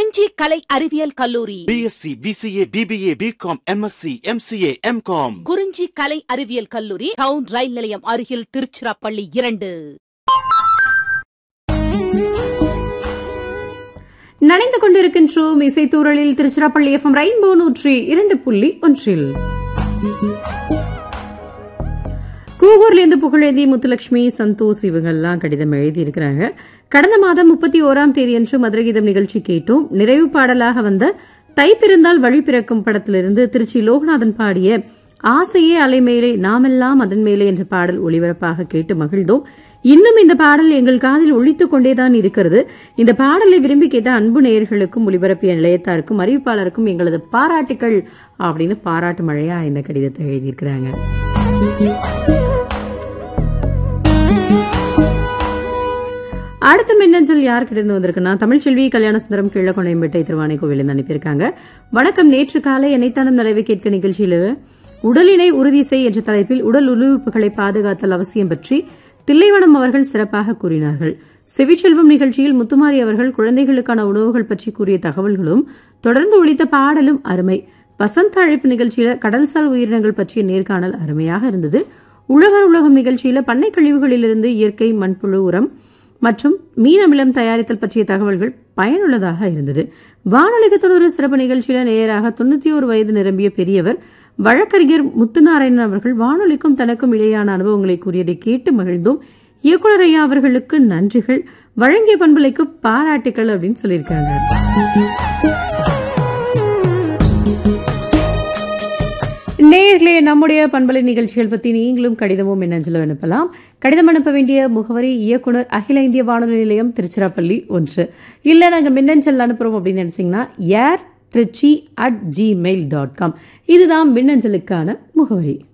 குறிஞ்சி கலை அறிவியல் கல்லூரி BSc BCA BBA BCom MSc MCA MCom Kurinji கலை அறிவியல் கல்லூரி டவுன் ரயில் நிலையம் அருகில் திருச்சிராப்பள்ளி இரண்டு நனைந்து கொண்டிருக்கின்றோம் இசைத்தூரலில் திருச்சிராப்பள்ளி எஃப்எம் ரெயின்போ நூற்றி இரண்டு புள்ளி ஒன்றில் கூகூர்லேருந்து புகழேந்தி முத்துலட்சுமி சந்தோஷ் இவங்கெல்லாம் கடிதம் எழுதியிருக்கிறாங்க கடந்த மாதம் முப்பத்தி ஓராம் தேதியன்று மதுரை கீதம் நிகழ்ச்சி கேட்டோம் நிறைவு பாடலாக வந்த தை பிறந்தால் வழி பிறக்கும் படத்திலிருந்து திருச்சி லோகநாதன் பாடிய ஆசையே அலைமேலே நாமெல்லாம் அதன் மேலே என்ற பாடல் ஒளிபரப்பாக கேட்டு மகிழ்ந்தோம் இன்னும் இந்த பாடல் எங்கள் காதில் ஒழித்துக் கொண்டேதான் இருக்கிறது இந்த பாடலை விரும்பி கேட்ட அன்பு நேயர்களுக்கும் ஒளிபரப்பிய நிலையத்தாருக்கும் அறிவிப்பாளருக்கும் எங்களது பாராட்டுக்கள் அப்படின்னு பாராட்டு மழையா இந்த கடிதத்தை எழுதியிருக்கிறாங்க அடுத்த மின்னஞ்சல் யார்கிட்ட இருந்து வந்திருக்குன்னா தமிழ்ச்செல்வி கல்யாண சுந்தரம் கீழக்கொண்டைம்பேட்டை திருவானை கோவிலிருந்து அனுப்பியிருக்காங்க வணக்கம் நேற்று காலை எனைத்தானும் நிலவை கேட்க நிகழ்ச்சியில் உடலினை உறுதி செய் என்ற தலைப்பில் உடல் உறுப்புகளை பாதுகாத்தல் அவசியம் பற்றி தில்லைவனம் அவர்கள் சிறப்பாக கூறினார்கள் செவிச்செல்வம் நிகழ்ச்சியில் முத்துமாரி அவர்கள் குழந்தைகளுக்கான உணவுகள் பற்றி கூறிய தகவல்களும் தொடர்ந்து ஒழித்த பாடலும் அருமை வசந்த அழைப்பு நிகழ்ச்சியில கடல்சால் உயிரினங்கள் பற்றிய நேர்காணல் அருமையாக இருந்தது உழவர் உலகம் நிகழ்ச்சியில பண்ணை கழிவுகளிலிருந்து இயற்கை மண்புழு உரம் மற்றும் மீன் அமிலம் தயாரித்தல் பற்றிய தகவல்கள் பயனுள்ளதாக இருந்தது வானொலிக்கு தொண்ணூறு சிறப்பு நிகழ்ச்சியில நேராக தொண்ணூத்தி ஒரு வயது நிரம்பிய பெரியவர் வழக்கறிஞர் முத்துநாராயணன் அவர்கள் வானொலிக்கும் தனக்கும் இடையான அனுபவங்களை கூறியதை கேட்டு மகிழ்ந்தோம் இயக்குனர் ஐயா அவர்களுக்கு நன்றிகள் வழங்கிய பண்பலைக்கு பாராட்டுக்கள் அப்படின்னு சொல்லியிருக்காங்க நேர்களே நம்முடைய பண்பலை நிகழ்ச்சிகள் பற்றி நீங்களும் கடிதமும் மின்னஞ்சலும் அனுப்பலாம் கடிதம் அனுப்ப வேண்டிய முகவரி இயக்குனர் அகில இந்திய வானொலி நிலையம் திருச்சிராப்பள்ளி ஒன்று இல்லை நாங்கள் மின்னஞ்சல் அனுப்புகிறோம் அப்படின்னு நினச்சிங்கன்னா air Trichy at Gmail dot com இதுதான் மின்னஞ்சலுக்கான முகவரி